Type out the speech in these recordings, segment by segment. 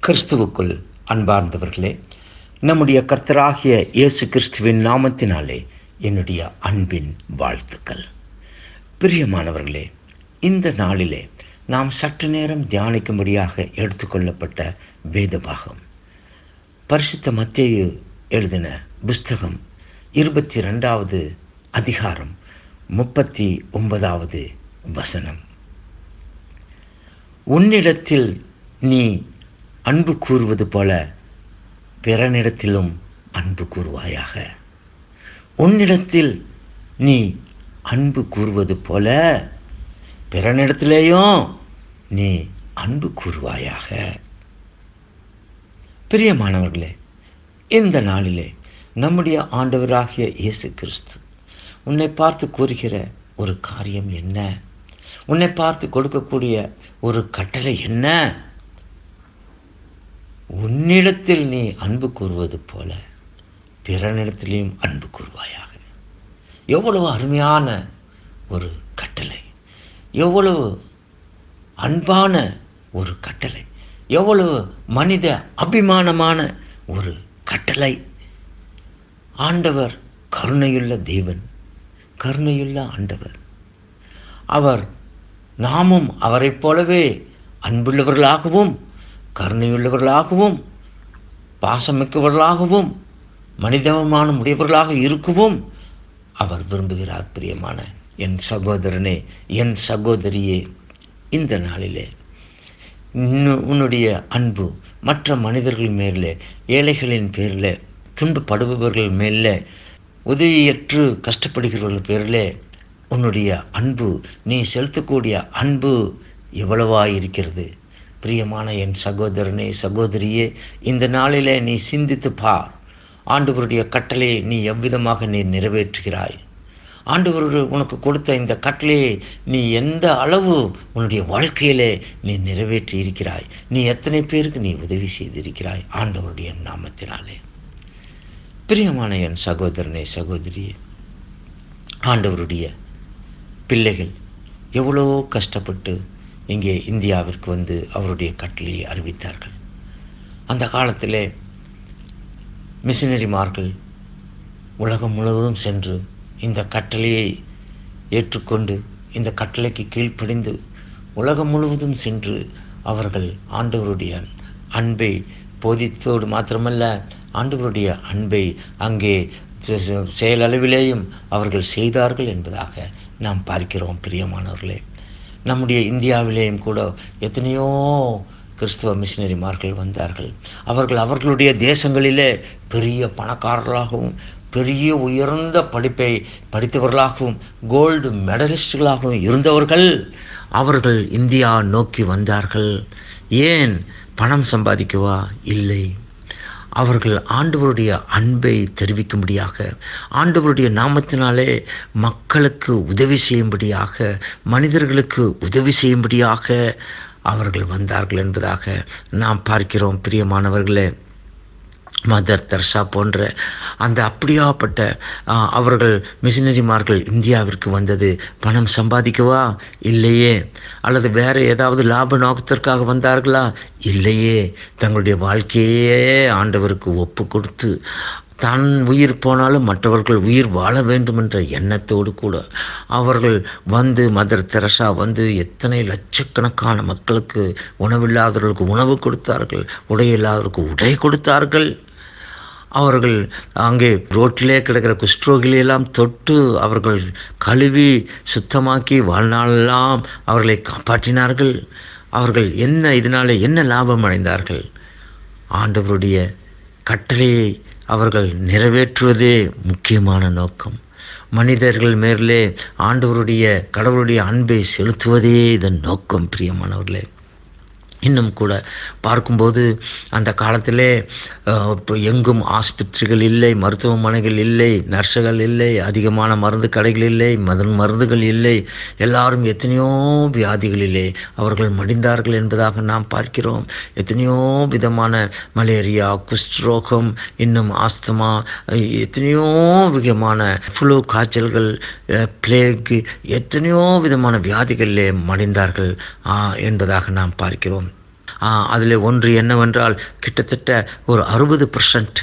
கிறிஸ்துவுக்குள் அன்பார்ந்தவர்களே நம்முடைய கர்த்தராகிய இயேசு கிறிஸ்துவின் நாமத்தினாலே என்னுடைய அன்பின் வாழ்த்துக்கள் பிரியமானவர்களே இந்த நாளிலே நாம் சற்று நேரம் தியானிக்கும்படியாக எடுத்துக்கொள்ளப்பட்ட வேத பாகம் பரிசுத்த மத்தேயு எழுதின புஸ்தகம் இருபத்தி ரெண்டாவது அதிகாரம் முப்பத்தி ஒன்பதாவது வசனம் உன்னிடத்தில் நீ அன்பு கூறுவது போல பிறனிடத்திலும் அன்பு கூறுவாயாக உன்னிடத்தில் நீ அன்பு கூறுவது போல பிறனிடத்திலேயும் நீ அன்பு கூறுவாயாக பிரியமானவர்களே இந்த நாளிலே நம்முடைய ஆண்டவராகிய இயேசு கிறிஸ்து உன்னை பார்த்து கூறுகிற ஒரு காரியம் என்ன உன்னை பார்த்து கொடுக்கக்கூடிய ஒரு கட்டளை என்ன உன்னிடத்தில் நீ அன்பு கூறுவது போல பிறனிடத்திலையும் அன்பு கூறுவாயாக எவ்வளவு அருமையான ஒரு கட்டளை எவ்வளவு அன்பான ஒரு கட்டளை எவ்வளவு மனித அபிமானமான ஒரு கட்டளை ஆண்டவர் கருணையுள்ள தேவன் கருணையுள்ள ஆண்டவர் அவர் நாமும் அவரைப் போலவே அன்புள்ளவர்களாகவும் கருணையுள்ளவர்களாகவும் பாசமிக்கவர்களாகவும் மனிதமானம் உடையவர்களாக இருக்கவும் அவர் விரும்புகிறார் பிரியமான என் சகோதரனே என் சகோதரியே இந்த நாளிலே உன்னுடைய அன்பு மற்ற மனிதர்கள் மேலே ஏழைகளின் பேரில் துன்பப்படுபவர்கள் மேலே உதவியற்று கஷ்டப்படுகிறவர்கள் பேரில் உன்னுடைய அன்பு நீ செலுத்தக்கூடிய அன்பு எவ்வளவாய் இருக்கிறது பிரியமான என் சகோதரனே சகோதரியே இந்த நாளிலே நீ சிந்தித்து பார் ஆண்டவருடைய கட்டளையை நீ எவ்விதமாக நீ நிறைவேற்றுகிறாய் ஆண்டவர் உனக்கு கொடுத்த இந்த கட்டளையை நீ எந்த அளவு உன்னுடைய வாழ்க்கையிலே நீ நிறைவேற்றி இருக்கிறாய் நீ எத்தனை பேருக்கு நீ உதவி செய்திருக்கிறாய் ஆண்டவருடைய நாமத்தினாலே பிரியமான என் சகோதரனே சகோதரியே ஆண்டவருடைய பிள்ளைகள் எவ்வளோ கஷ்டப்பட்டு இங்கே இந்தியாவிற்கு வந்து அவருடைய கட்டளையை அறிவித்தார்கள் அந்த காலத்திலே மிஷினரிமார்கள் உலகம் முழுவதும் சென்று இந்த கட்டளையை ஏற்றுக்கொண்டு இந்த கட்டளைக்கு கீழ்ப்படிந்து உலகம் முழுவதும் சென்று அவர்கள் ஆண்டவருடைய அன்பை போதித்தோடு மாத்திரமல்ல ஆண்டவருடைய அன்பை அங்கே செயலளவிலேயும் அவர்கள் செய்தார்கள் என்பதாக நாம் பார்க்கிறோம் பிரியமானவர்களே நம்முடைய இந்தியாவிலேயும் கூட எத்தனையோ கிறிஸ்தவ மிஷினரிமார்கள் வந்தார்கள் அவர்கள் அவர்களுடைய தேசங்களிலே பெரிய பணக்காரர்களாகவும் பெரிய உயர்ந்த படிப்பை படித்தவர்களாகவும் கோல்டு மெடலிஸ்டுகளாகவும் இருந்தவர்கள் அவர்கள் இந்தியா நோக்கி வந்தார்கள் ஏன் பணம் சம்பாதிக்கவா இல்லை அவர்கள் ஆண்டவருடைய அன்பை தெரிவிக்கும்படியாக ஆண்டவருடைய நாமத்தினாலே மக்களுக்கு உதவி செய்யும்படியாக மனிதர்களுக்கு உதவி செய்யும்படியாக அவர்கள் வந்தார்கள் என்பதாக நாம் பார்க்கிறோம் பிரியமானவர்களே மதர் தெரசா போன்ற அந்த அப்படியாப்பட்ட அவர்கள் மிஷினரிமார்கள் இந்தியாவிற்கு வந்தது பணம் சம்பாதிக்கவா இல்லையே அல்லது வேறு ஏதாவது லாப நோக்கத்திற்காக வந்தார்களா இல்லையே தங்களுடைய வாழ்க்கையே ஆண்டவருக்கு ஒப்பு கொடுத்து தான் உயிர் போனாலும் மற்றவர்கள் உயிர் வாழ வேண்டும் என்ற எண்ணத்தோடு கூட அவர்கள் வந்து மதர் தெரசா வந்து எத்தனை லட்சக்கணக்கான மக்களுக்கு உணவில்லாதவர்களுக்கு உணவு கொடுத்தார்கள் உடையில்லாதவர்களுக்கு உடை கொடுத்தார்கள் அவர்கள் அங்கே ரோட்டிலே கிடக்கிற குஷ்டரோகிலையெல்லாம் தொட்டு அவர்கள் கழுவி சுத்தமாக்கி வாழ்நாளெல்லாம் அவர்களை காப்பாற்றினார்கள் அவர்கள் என்ன இதனால் என்ன லாபம் அடைந்தார்கள் ஆண்டவருடைய கட்டளையை அவர்கள் நிறைவேற்றுவதே முக்கியமான நோக்கம் மனிதர்கள் மேலே ஆண்டவருடைய கடவுளுடைய அன்பை செலுத்துவதே இதன் நோக்கம் பிரியமானவர்களே இன்னும் கூட பார்க்கும்போது அந்த காலத்திலே இப்போ எங்கும் ஆஸ்பத்திரிகள் இல்லை மருத்துவமனைகள் இல்லை நர்ஸுகள் இல்லை அதிகமான மருந்து கடைகள் இல்லை மது மருந்துகள் இல்லை எல்லாரும் எத்தனையோ வியாதிகளிலே அவர்கள் மடிந்தார்கள் என்பதாக நாம் பார்க்கிறோம் எத்தனையோ விதமான மலேரியா குஷ்டரோகம் இன்னும் ஆஸ்துமா எத்தனையோ விதமான ஃப்ளூ காய்ச்சல்கள் பிளேக் எத்தனையோ விதமான வியாதிகளிலே மடிந்தார்கள் என்பதாக நாம் பார்க்கிறோம் அதில் ஒன்று என்னவென்றால் கிட்டத்தட்ட ஒரு அறுபது பர்சன்ட்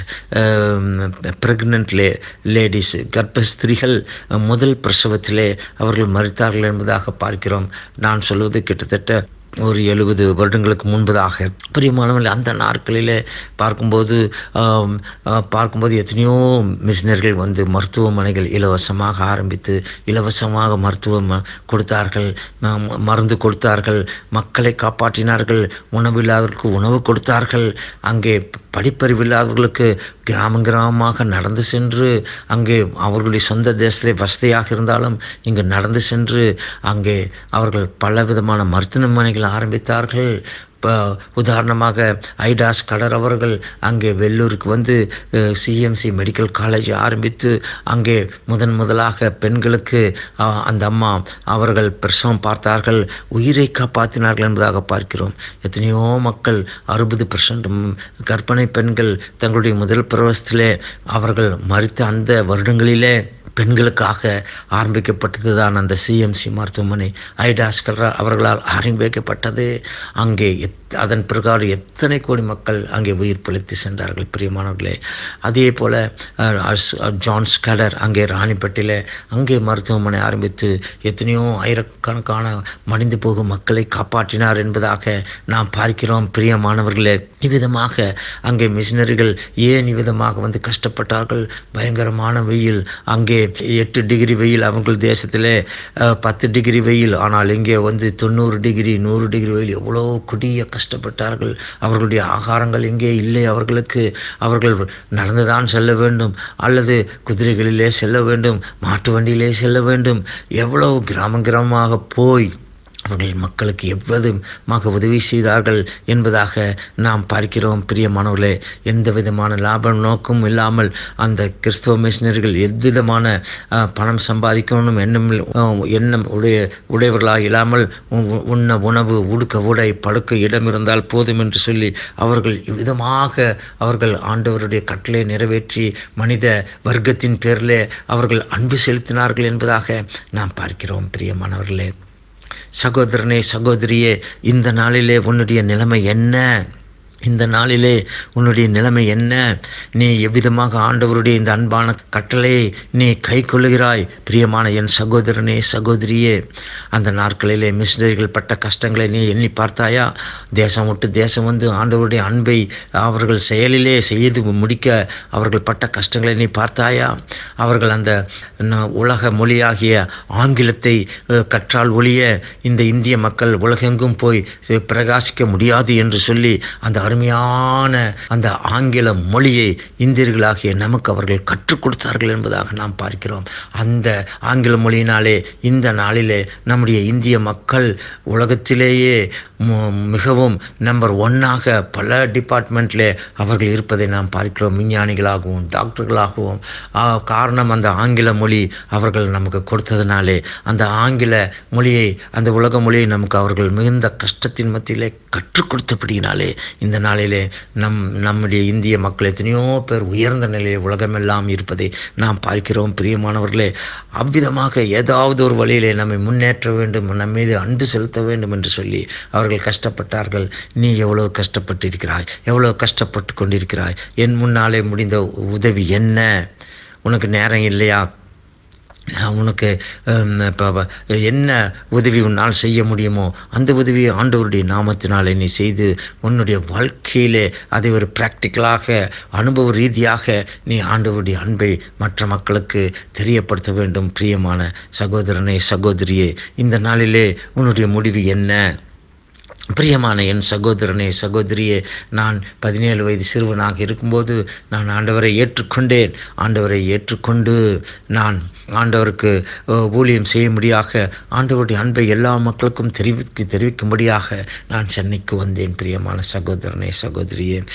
ப்ரெக்னென்ட் லே லேடிஸ் கர்ப்பஸ்திரிகள் முதல் பிரசவத்திலே அவர்கள் மறித்தார்கள் என்பதாக பார்க்கிறோம் நான் சொல்வது கிட்டத்தட்ட ஒரு எழுபது வருடங்களுக்கு முன்பதாக பிரியமானவர்கள் அந்த நாட்களில் பார்க்கும்போது ஆம், ஆ, பார்க்கும்போது எத்தனையோ மிஷினர்கள் வந்து மருத்துவமனைகள் இலவசமாக ஆரம்பித்து இலவசமாக மருத்துவம் கொடுத்தார்கள் ஆம், மருந்து கொடுத்தார்கள் மக்களை காப்பாற்றினார்கள் உணவில்லாதவர்களுக்கு உணவு கொடுத்தார்கள் அங்கே படிப்பறிவில்லாதவர்களுக்கு கிராமம் கிராமமாக நடந்து சென்று அங்கே அவர்களுடைய சொந்த தேசத்திலே வசதியாக இருந்தாலும் இங்கு நடந்து சென்று அங்கே அவர்கள் பலவிதமான மருத்துவமனைகள் ஆரம்பித்தார்கள் இப்போ உதாரணமாக ஐடாஸ் கடர் அவர்கள் அங்கே வெள்ளூருக்கு வந்து சிஎம்சி மெடிக்கல் காலேஜ் ஆரம்பித்து அங்கே முதன் முதலாக பெண்களுக்கு அஹ், அந்த அம்மா அவர்கள் பிரசவம் பார்த்தார்கள் உயிரை காப்பாற்றினார்கள் என்பதாக பார்க்கிறோம் எத்தனையோ மக்கள் அறுபது பர்சன்ட் கர்ப்பிணி பெண்கள் தங்களுடைய முதல் பிரவசத்திலே அவர்கள் மறித்த அந்த வருடங்களிலே பெண்களுக்காக ஆரம்பிக்கப்பட்டது தான் அந்த சிஎம்சி மருத்துவமனை ஐடாஸ் கல்ரா அவர்களால் ஆரம்பிக்கப்பட்டது அங்கே எத் அதன் பிரகாரம் எத்தனை கோடி மக்கள் அங்கே உயிர் பிழைத்து சென்றார்கள் பிரியமானவர்களே அதே போல் அஹ், அஸ்- ஜான் ஸ்கடர் அங்கே ராணிப்பேட்டையில் அங்கே மருத்துவமனை ஆரம்பித்து எத்தனையோ ஆயிரக்கணக்கான மடிந்து போகும் மக்களை காப்பாற்றினார் என்பதாக நாம் பார்க்கிறோம் பிரியமானவர்களே இவ்விதமாக அங்கே மிஷினரிகள் ஏன் இவ்விதமாக வந்து கஷ்டப்பட்டார்கள் பயங்கரமான வெயில் அங்கே எட்டு டிகிரி வெயில் அவங்கள் தேசத்திலே அஹ், பத்து டிகிரி வெயில் ஆனால் இங்கே வந்து தொண்ணூறு டிகிரி நூறு டிகிரி வெயில் எவ்வளோ கொடிய கஷ்டப்பட்டார்கள் அவர்களுடைய ஆகாரங்கள் எங்கே இல்லை அவர்களுக்கு அவர்கள் நடந்துதான் செல்ல வேண்டும் அல்லது குதிரைகளிலே செல்ல வேண்டும் மாட்டு வண்டியிலே செல்ல வேண்டும் எவ்வளவு கிராமம் கிராமமாக போய் அவர்கள் மக்களுக்கு எவ்வளவுமாக உதவி செய்தார்கள் என்பதாக நாம் பார்க்கிறோம் பிரியமானவர்களே எந்த விதமான லாப நோக்கும் இல்லாமல் அந்த கிறிஸ்தவ மிஷினரிகள் எவ்விதமான அஹ், பணம் சம்பாதிக்கணும் எண்ணம் இல்ல- அஹ், எண்ணம் உடைய உடையவர்களாக இல்லாமல் உ- உண்ண உணவு உடுக்க உடை படுக்க இடம் இருந்தால் போதும் என்று சொல்லி அவர்கள் இவ்விதமாக அவர்கள் ஆண்டவருடைய கட்டளை நிறைவேற்றி மனித வர்க்கத்தின் பேரிலே அவர்கள் அன்பு செலுத்தினார்கள் என்பதாக நாம் பார்க்கிறோம் பிரியமானவர்களே சகோதரனே சகோதரியே இந்த நாளிலே உன்னுடைய நிலைமை என்ன இந்த நாளிலே உன்னுடைய நிலைமை என்ன நீ எவ்விதமாக ஆண்டவருடைய இந்த அன்பான கட்டளையை நீ கை கொள்ளுகிறாய் பிரியமான என் சகோதரனே சகோதரியே அந்த நாட்களிலே மிஷினரிகள் பட்ட கஷ்டங்களை நீ எண்ணி பார்த்தாயா தேசம் விட்டு தேசம் வந்து ஆண்டவருடைய அன்பை அவர்கள் செயலிலே செய்து முடிக்க அவர்கள் பட்ட கஷ்டங்களை நீ பார்த்தாயா அவர்கள் அந்த ந- உலக மொழியாகிய ஆங்கிலத்தை அஹ், கற்றால் ஒழிய இந்த இந்திய மக்கள் உலகெங்கும் போய் சி- பிரகாசிக்க முடியாது என்று சொல்லி அந்த அருமையான அந்த ஆங்கில மொழியை இந்தியர்களாகிய நமக்கு அவர்கள் கற்றுக் கொடுத்தார்கள் என்பதாக நாம் பார்க்கிறோம் அந்த ஆங்கில மொழியினாலே இந்த நாளிலே நம்முடைய இந்திய மக்கள் உலகத்திலேயே மு- மிகவும் நம்பர் ஒன்னாக பல டிபார்ட்மெண்ட்லே அவர்கள் இருப்பதை நாம் பார்க்கிறோம் விஞ்ஞானிகளாகவும் டாக்டர்களாகவும் ஆ, காரணம் அந்த ஆங்கில மொழி அவர்கள் நமக்கு கொடுத்ததினாலே அந்த ஆங்கில மொழியை அந்த உலக மொழியை நமக்கு அவர்கள் மிகுந்த கஷ்டத்தின் மத்தியிலே கற்றுக் கொடுத்தபடியினாலே இந்த நாளிலே நம் நம்முடைய இந்திய மக்கள் எத்தனையோ பேர் உயர்ந்த நிலையில் உலகமெல்லாம் இருப்பதை நாம் பார்க்கிறோம் பிரியமானவர்களே அவ்விதமாக ஏதாவது ஒரு வழியிலே நம்மை முன்னேற்ற வேண்டும் நம் மீது அன்பு செலுத்த வேண்டும் என்று சொல்லி அவர்கள் கஷ்டப்பட்டார்கள் நீ எவ்வளவு கஷ்டப்பட்டு இருக்கிறாய் எவ்வளவு கஷ்டப்பட்டு கொண்டிருக்கிறாய் என் முன்னாலே முடிந்த உதவி என்ன உனக்கு நேரம் இல்லையா நான் உனக்கு ஹம், இப்ப வ- என்ன உதவி உன்னால் செய்ய முடியுமோ அந்த உதவியை ஆண்டவருடைய நாமத்தினாலே நீ செய்து உன்னுடைய வாழ்க்கையிலே அதை ஒரு ப்ராக்டிக்கலாக அனுபவ ரீதியாக நீ ஆண்டவருடைய அன்பை மற்ற மக்களுக்கு தெரியப்படுத்த வேண்டும் பிரியமான சகோதரனே சகோதரியே இந்த நாளிலே உன்னுடைய முடிவு என்ன பிரியமான என் சகோதரனே சகோதரியே நான் பதினேழு வயது சிறுவனாக இருக்கும்போது நான் ஆண்டவரை ஏற்றுக்கொண்டேன் ஆண்டவரை ஏற்றுக்கொண்டு நான் ஆண்டவருக்கு அஹ், ஊழியம் செய்யும்படியாக ஆண்டவருடைய அன்பை எல்லா மக்களுக்கும் தெரிவிக்க தெரிவிக்கும்படியாக நான் சென்னைக்கு வந்தேன் பிரியமான சகோதரனே சகோதரியே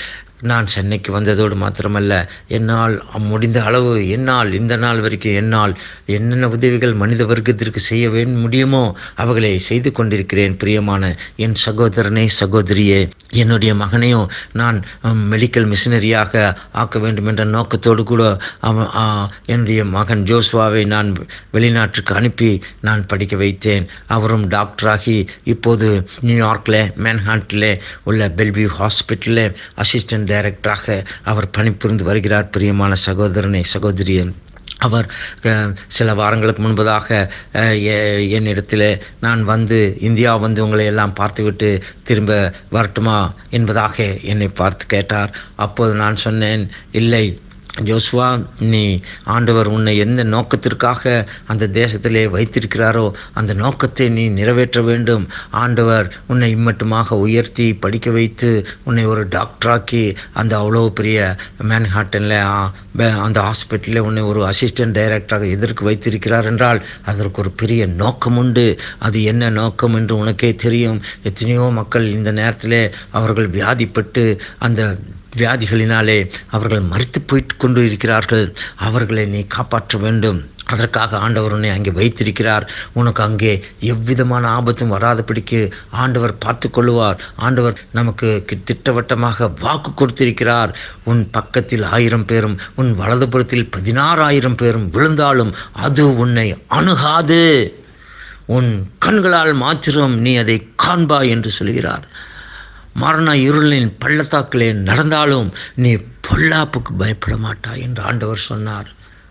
நான் சென்னைக்கு வந்ததோடு மாத்திரமல்ல என்னால் முடிந்த அளவு என்னால் இந்த நாள் வரைக்கும் என்னால் என்னென்ன உதவிகள் மனித வர்க்கத்திற்கு செய்ய வேண்டும் முடியுமோ அவைகளை செய்து கொண்டிருக்கிறேன் பிரியமான என் சகோதரனே சகோதரியே என்னுடைய மகனையும் நான் மெடிக்கல் மிஷினரியாக ஆக்க வேண்டும் என்ற நோக்கத்தோடு கூட அவன் ஆ, என்னுடைய மகன் ஜோஸ்வாவை நான் வெளிநாட்டுக்கு அனுப்பி நான் படிக்க வைத்தேன் அவரும் டாக்டராகி இப்போது நியூயார்க்கில் மேன்ஹாட்டில் உள்ள பெல்வியூ ஹாஸ்பிட்டலில் அசிஸ்டன்ட் டைரக்டராக அவர் பணிபுரிந்து வருகிறார் பிரியமான சகோதரனை சகோதரியே அவர் அஹ், சில வாரங்களுக்கு முன்பதாக அஹ், எ- என்னிடத்தில் நான் வந்து இந்தியா வந்து உங்களை எல்லாம் பார்த்துவிட்டு திரும்ப வரட்டுமா என்பதாக என்னை பார்த்து கேட்டார் அப்போது நான் சொன்னேன் இல்லை ஜோஸ்வா நீ ஆண்டவர் உன்னை எந்த நோக்கத்திற்காக அந்த தேசத்திலே வைத்திருக்கிறாரோ அந்த நோக்கத்தை நீ நிறைவேற்ற வேண்டும் ஆண்டவர் உன்னை இம்மட்டுமாக உயர்த்தி படிக்க வைத்து உன்னை ஒரு டாக்டராக்கி அந்த அவ்வளோ பெரிய மேன்ஹாட்டனில் அந்த ஹாஸ்பிட்டலில் உன்னை ஒரு அசிஸ்டன்ட் டைரக்டராக எதற்கு வைத்திருக்கிறார் என்றால் அதற்கு ஒரு பெரிய நோக்கம் உண்டு அது என்ன நோக்கம் என்று உனக்கே தெரியும் எத்தனையோ மக்கள் இந்த நேரத்தில் அவர்கள் வியாதிப்பட்டு அந்த வியாதிகளினாலே அவர்கள் மறித்து போய்ட்டு கொண்டு இருக்கிறார்கள் அவர்களை நீ காப்பாற்ற வேண்டும் அதற்காக ஆண்டவர் உன்னை அங்கே வைத்திருக்கிறார் உனக்கு அங்கே எவ்விதமான ஆபத்தும் வராதபடிக்கு ஆண்டவர் பார்த்து கொள்ளுவார் ஆண்டவர் நமக்கு கி- திட்டவட்டமாக வாக்கு கொடுத்திருக்கிறார் உன் பக்கத்தில் ஆயிரம் பேரும் உன் வலதுபுறத்தில் பதினாறாயிரம் பேரும் விழுந்தாலும் அது உன்னை அணுகாது உன் கண்களால் மாத்திரம் நீ அதை காண்பாய் என்று சொல்கிறார் மரண இருளின் பள்ளத்தாக்கிலே நடந்தாலும் நீ பொல்லாப்புக்கு பயப்பட மாட்டாய் என்று ஆண்டவர் சொன்னார்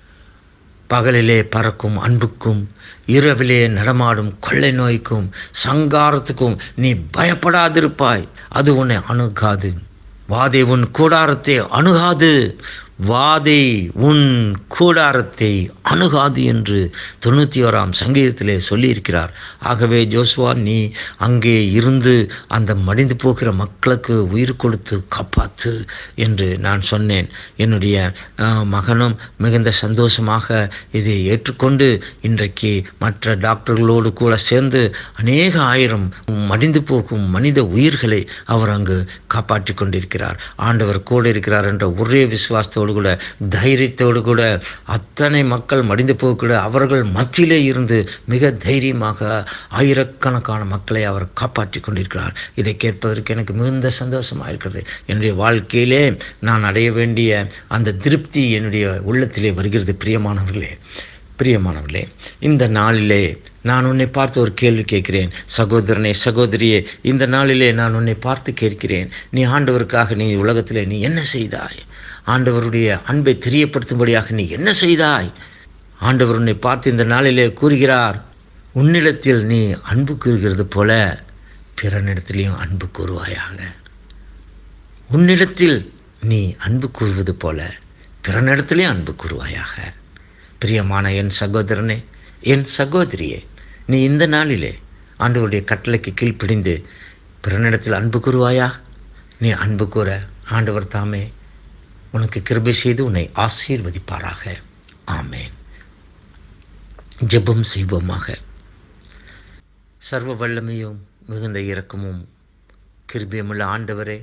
பகலிலே பறக்கும் அன்புக்கும் இரவிலே நடமாடும் கொள்ளை நோய்க்கும் சங்காரத்துக்கும் நீ பயப்படாதிருப்பாய் அது உன்னை அணுகாது வாதை உன் கூடாரத்தை அணுகாது வாதை உன் கூடாரத்தை அணுகாது என்று தொண்ணூற்றி ஓராம் சங்கீதத்திலே சொல்லியிருக்கிறார் ஆகவே ஜோஸ்வா நீ அங்கே இருந்து அந்த மடிந்து போகிற மக்களுக்கு உயிர் கொடுத்து காப்பாத்து என்று நான் சொன்னேன் என்னுடைய ஆஹ், மகனும் மிகுந்த சந்தோஷமாக இதை ஏற்றுக்கொண்டு இன்றைக்கு மற்ற டாக்டர்களோடு கூட சேர்ந்து அநேக ஆயிரம் மடிந்து போகும் மனித உயிர்களை அவர் அங்கு காப்பாற்றி கொண்டிருக்கிறார் ஆண்டவர் கூட இருக்கிறார் என்ற ஒரே விசுவாசத்தோடு கூட தைரியத்தோடு கூட அத்தனை மக்கள் மடிந்து போக கூட அவர்கள் மத்தியிலே இருந்து மிக தைரியமாக ஆயிரக்கணக்கான மக்களை அவர் காப்பாற்றி கொண்டிருக்கிறார் இதை கேட்பதற்கு எனக்கு மிகுந்த சந்தோஷமாக இருக்கிறது என்னுடைய வாழ்க்கையிலே நான் அடைய வேண்டிய அந்த திருப்தி என்னுடைய உள்ளத்திலே வருகிறது பிரியமானவர்களே பிரியமானவர்களே இந்த நாளிலே நான் உன்னை பார்த்து ஒரு கேள்வி கேட்கிறேன் சகோதரனே சகோதரியே இந்த நாளிலே நான் உன்னை பார்த்து கேட்கிறேன் நீ ஆண்டவருக்காக நீ உலகத்திலே நீ என்ன செய்தாய் ஆண்டவருடைய அன்பை தெரியப்படுத்தும்படியாக நீ என்ன செய்தாய் ஆண்டவர் உன்னை பார்த்து இந்த நாளிலே கூறுகிறார் உன்னிடத்தில் நீ அன்பு கூறுகிறது போல பிறனிடத்திலையும் அன்பு கூறுவாயாக உன்னிடத்தில் நீ அன்பு கூறுவது போல பிறனிடத்திலே அன்பு கூறுவாயாக பிரியமான என் சகோதரனே என் சகோதரியே நீ இந்த நாளிலே ஆண்டவருடைய கட்டளைக்கு கீழ்ப்பிடிந்து பிறனிடத்தில் அன்பு கூறுவாயா நீ அன்பு கூற ஆண்டவர் தாமே உனக்கு கிருபை செய்து உன்னை ஆசீர்வதிப்பாராக ஆமேன் ஜெபம் செய்வோமாக சர்வ வல்லமையும் மிகுந்த இரக்கமும் கிருபியமுள்ள ஆண்டவரே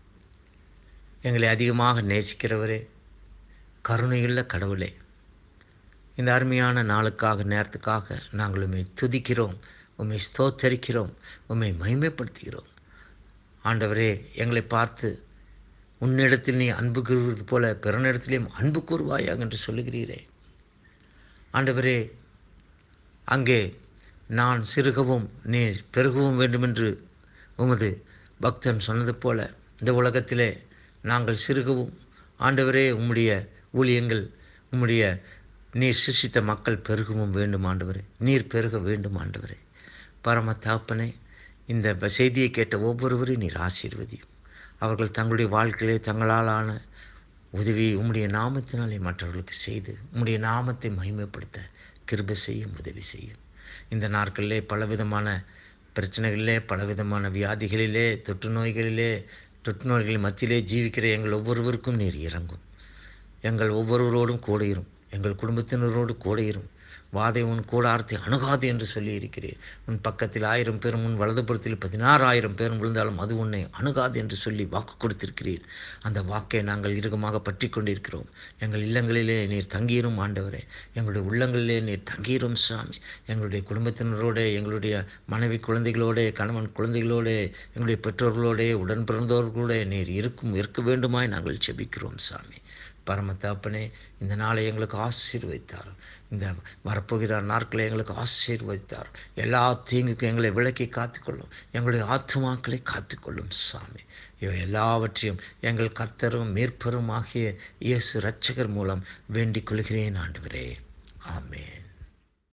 எங்களை அதிகமாக நேசிக்கிறவரே கருணையுள்ள கடவுளே இந்த அருமையான நாளுக்காக நேரத்துக்காக நாங்கள் உம்மை துதிக்கிறோம் உம்மை ஸ்தோத்தரிக்கிறோம் உம்மை மகிமைப்படுத்துகிறோம் ஆண்டவரே எங்களை பார்த்து உன்னிடத்தில் நீ அன்பு கூறுவது போல பிறனிடத்திலேயும் அன்பு கூறுவாயாக என்று சொல்லுகிறீரே ஆண்டவரே அங்கே நான் சிறுகவும் நீ பெருகவும் வேண்டுமென்று உமது பக்தன் சொன்னது போல இந்த உலகத்திலே நாங்கள் சிறுகவும் ஆண்டவரே உம்முடைய ஊழியங்கள் உம்முடைய நீர் சிருஷித்த மக்கள் பெருகவும் வேண்டும் ஆண்டவரே நீர் பெருக வேண்டும் ஆண்டவரே பரம தாப்பனே இந்த ப- செய்தியை கேட்ட ஒவ்வொருவரையும் நீர் ஆசீர்வதியும் அவர்கள் தங்களுடைய வாழ்க்கையிலே தங்களால் ஆன உதவி உம்முடைய நாமத்தினாலே மற்றவர்களுக்கு செய்து உம்முடைய நாமத்தை மகிமைப்படுத்த கிருபை செய்யும் உதவி செய்யும் இந்த நாட்களிலே பலவிதமான பிரச்சனைகளிலே பலவிதமான வியாதிகளிலே தொற்று நோய்களிலே தொற்று நோய்களின் மத்தியிலே ஜீவிக்கிற எங்கள் ஒவ்வொருவருக்கும் நீர் இறங்கும் எங்கள் ஒவ்வொருவரோடும் கூட இரும் எங்கள் குடும்பத்தினரோடு கூட இரும் வாதை உன் கூடாரத்தை அணுகாது என்று சொல்லியிருக்கிறீர் உன் பக்கத்தில் ஆயிரம் பேரும் உன் வலதுபுறத்தில் பதினாறாயிரம் பேரும் விழுந்தாலும் அது உன்னை அணுகாது என்று சொல்லி வாக்கு கொடுத்திருக்கிறீர் அந்த வாக்கை நாங்கள் இறுகமாக பற்றி கொண்டிருக்கிறோம் எங்கள் இல்லங்களிலே நீர் தங்கியிரும் ஆண்டவரே எங்களுடைய உள்ளங்களிலே நீர் தங்கியிரும் சாமி எங்களுடைய குடும்பத்தினரோடு எங்களுடைய மனைவி குழந்தைகளோடு கணவன் குழந்தைகளோடு எங்களுடைய பெற்றோர்களோடு உடன் பிறந்தவர்களோடு நீர் இருக்கும் இருக்க வேண்டுமாய் நாங்கள் செபிக்கிறோம் சாமி பரமத்தாப்பனே இந்த நாளை எங்களுக்கு ஆசீர்வைத்தார் இந்த வரப்போகிற நாட்களை எங்களுக்கு ஆசீர்வைத்தார் எல்லா தீங்குக்கும் எங்களை விலக்கி காத்துக்கொள்ளும் எங்களுடைய ஆத்துமாக்களை காத்துக்கொள்ளும் சாமி இவை எல்லாவற்றையும் எங்கள் கர்த்தரும் மேற்பரும் ஆகிய இயேசு இரட்சகர் மூலம் வேண்டிக் கொள்கிறேன் ஆண்டவரே ஆமென்